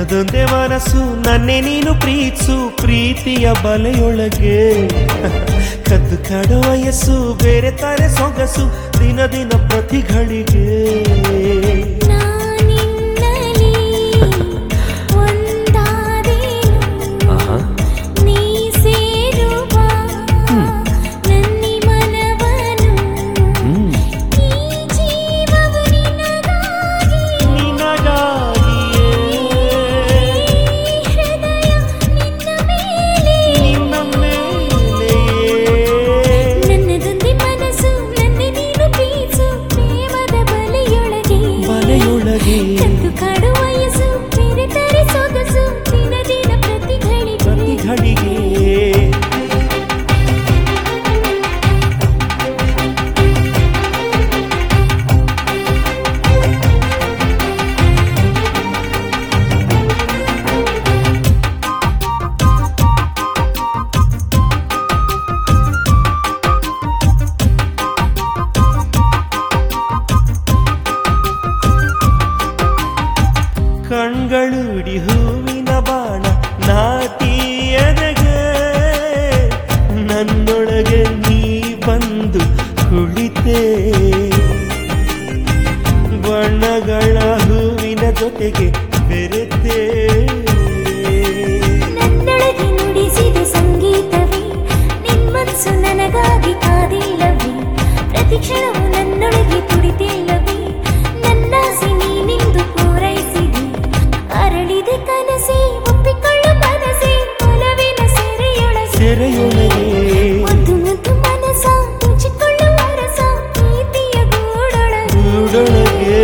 ನನ್ನದೊಂದೇ ಮನಸ್ಸು ನನ್ನೇ ನೀನು ಪ್ರೀತಿಸು ಪ್ರೀತಿಯ ಬಲೆಯೊಳಗೆ ಕದ್ದು ಕಾಡೋ ವಯಸ್ಸು ಬೇರೆ ತಾರೆ ಸೊಗಸು ದಿನ ದಿನ ಪ್ರತಿಗಳಿಗೆ ನಾನಿನ್ನಲಿ ಒಂದಾದೇನು ನೀ ಸೇರುವ ನನ್ನಿ ಮನವನು ಈ ಜೀವವು ನಿನಗಾಗಿ ನಿನಗಾಗಿಯೇ ಹೃದಯ ನಿನ್ನ ಮೇಲೆ ನಿನ್ನ ಮೇಲೆಯೇ ನನ್ನದೊಂದೇ ಮನಸ್ಸು ನನ್ನೇ ನೀನು ಪ್ರೀತಿಸು ಪ್ರೇಮದ ಬಲೆಯೊಳಗೆ ಬಲೆಯೊಳಗೆ ಕದ್ದು ಕಾಡು ವಯಸ್ಸು ಬೇರೆ ತಾರೆ ಸೊಗಸು ದಿನ ದಿನ ಪ್ರತಿ ಗಳಿಗೆ ಪ್ರತಿಗಳಿಗೆ ಕಣ್ಗಳುಡಿ ಹೂವಿನ ಬಾಣ ನಾಟಿಯದಗೆ ನನ್ನೊಳಗೆ ನೀ ಬಂದು ಕುಳಿತೆ ಬಣ್ಣಗಳ ಹೂವಿನ ಜೊತೆಗೆ ಬೆರೆತೆ ನನ್ನೊಳಗೆ ನುಡಿಸಿದ ಸಂಗೀತವೇ ನಿಮ್ಮನ್ಸು ನನಗಾಗಿ ಕಾದಿಲ್ಲವೇ ಪ್ರತಿ ಕ್ಷಣವು ನನ್ನೊಳಗೆ ತುಡಿತಿಲ್ಲವೇ ನನ್ನಾಸೆ ನೀನಿಂದು ಪೂರೈಸಿದೆ ಅರಳಿದೆ ಕನಸೆ ಒಪ್ಪಿಕೊಳ್ಳು ಮನಸೆ ಒಲವಿನ ಸೆರೆಯೊಳಗೆ ಸೆರೆಯೊಳಗೆ ಮುದ್ದು ಮುದ್ದು ಮನಸ ಮುಚ್ಚಿಕೊಳ್ಳುವ ರಸ ಪ್ರೀತಿಯ ಗೂಡೊಳಗೆ ಗೂಡೊಳಗೆ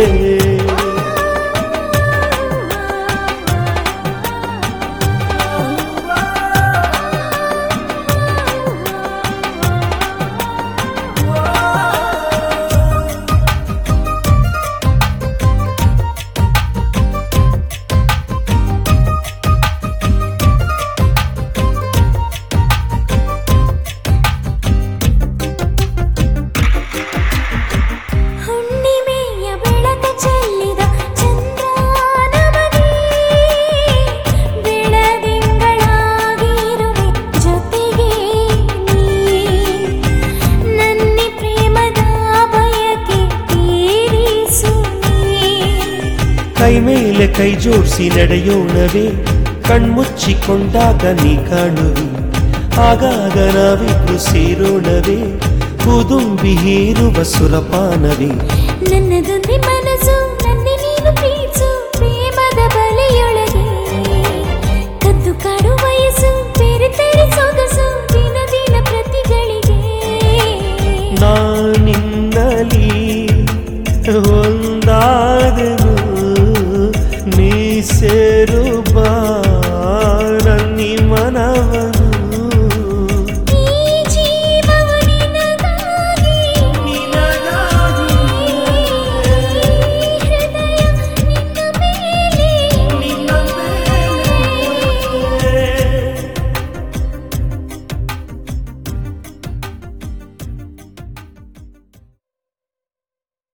ಹುಣ್ಣಿಮೆಯ ಬೆಳಕ ಚೆಲ್ಲಿದ ಚಂದ್ರನವನೇ ಬೆಳದಿಂಗಳಾಗಿರುವೆ ಜೊತೆಗೆ ನೀ ನನ್ನಿ ಪ್ರೇಮದ ಬಯಕೆ ತೀರಿಸು ನೀ ಕೈ ಮೇಲೆ ಕೈ ಜೋಡಿಸಿ ನಡೆಯೋಣವೇ ಕಣ್ಮುಚ್ಚಿಕೊಂಡಾಗ ನೀ ಕಾಣುವಿ ಆಗಾಗ ನಾವಿಬ್ರು ಸೇರೋಣವೇ ಕುದುಂಬಿ ಹೀರುವ ಸುರಪಾನವೇ ನನ್ನದೊಂದೇ ಮನಸ್ಸು ನನ್ನೇ ನೀನು ಪ್ರೀತಿಸು ಪ್ರೇಮದ ಬಲೆಯೊಳಗೆ ಕದ್ದು ಕಾಡು ವಯಸ್ಸು ಬೇರೆ ತಾರೆ ಸೊಗಸು ದಿನ ದಿನ ಪ್ರತಿಗಳಿಗೆ ನಾನಿನ್ನಲಿ ಒಂದಾದನು ನೀ ಸೇರು ಬಾ